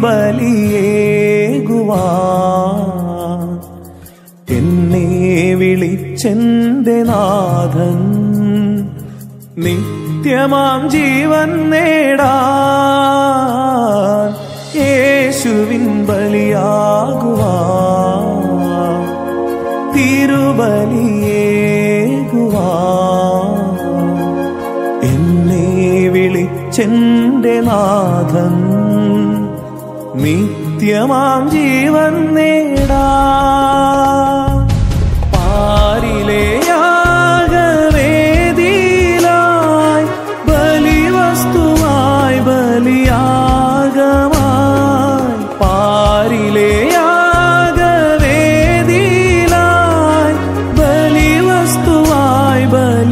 തിരുബലിയേകുവാൻ എന്നെ വിളിച്ചെന്റെ നാഥൻ നിത്യമാം ജീവൻ നേടാൻ യേശുവിൻ ബലിയാകുവാൻ തിരുബലിയേകുവാൻ എന്നെ വിളിച്ചെന്റെ നാഥൻ നിത്യമാം ജീവൻ നേടാ പാരിലെ യാഗവേദിയിലായി ബലിവസ്തുവായി ബലിയാഗമായി പാരിലെ യാഗവേദിയിലായി ബലിവസ്തുവായി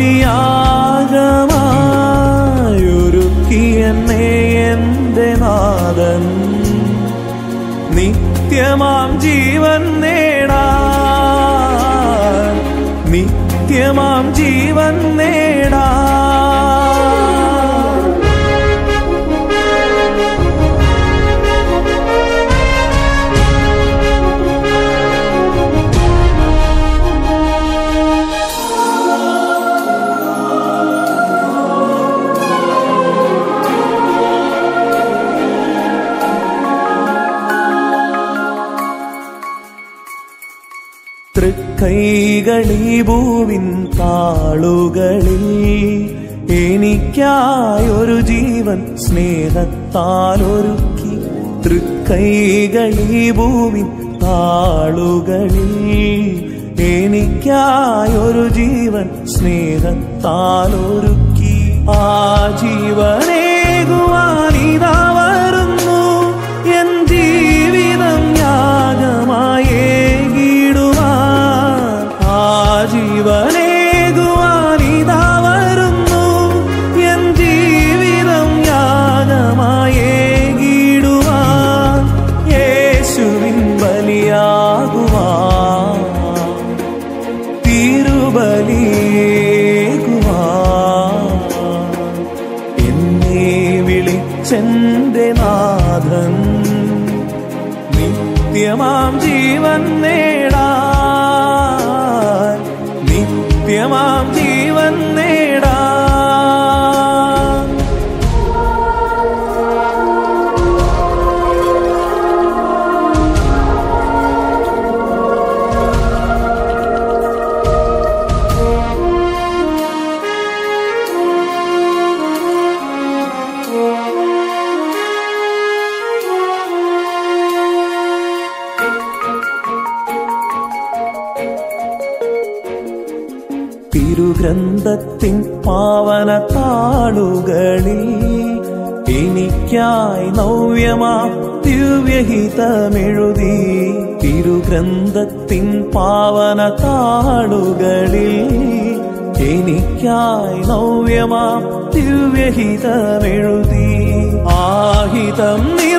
ബലിയാഗമായി ഒരുക്കിയെന്നെ എന്റെ നാഥൻ നിത്യമാം ജീവൻ നേടാൻ നിത്യമാം ജീവൻ നേടാൻ തൃക്കൈകളീ ഭൂവിൻ താളുകളിൽ എനിക്കായൊരു ജീവൻ സ്നേഹത്താൽ ഒരുക്കി തൃക്കൈകളീ ഭൂവിൻ താളുകളിൽ എനിക്കായൊരു ജീവൻ സ്നേഹത്താൽ ഒരുക്കി ആ ജീവനേകുവാനിതാ വരുന്നു എൻ ജീവിതം യാഗമായി ഏകിടുവാൻ ആ ജീവനേകുവാനിതാ വരുന്നു എൻ ജീവിതം യാഗമായി ഏകിടുവാൻ യേശുവിൻ ബലിയാകുവാൻ തിരുബലിയേകുവാൻ എന്നെ വിളിച്ചെന്റെ നാഥൻ നിത്യമാം ജീവൻ നേടാൻ നിത്യമാം ജീവൻ നേടാൻ തിരുഗ്രന്ഥത്തിൻ പാവന താളുകളിൽ എനിക്കായി നവ്യമാ ദിവ്യഹിതമെഴുതി തിരുഗ്രന്ഥത്തിൻ പാവന താളുകളിൽ എനിക്കായി നവ്യമാ ദിവ്യഹിതമെഴുതി ആഹിതം നീ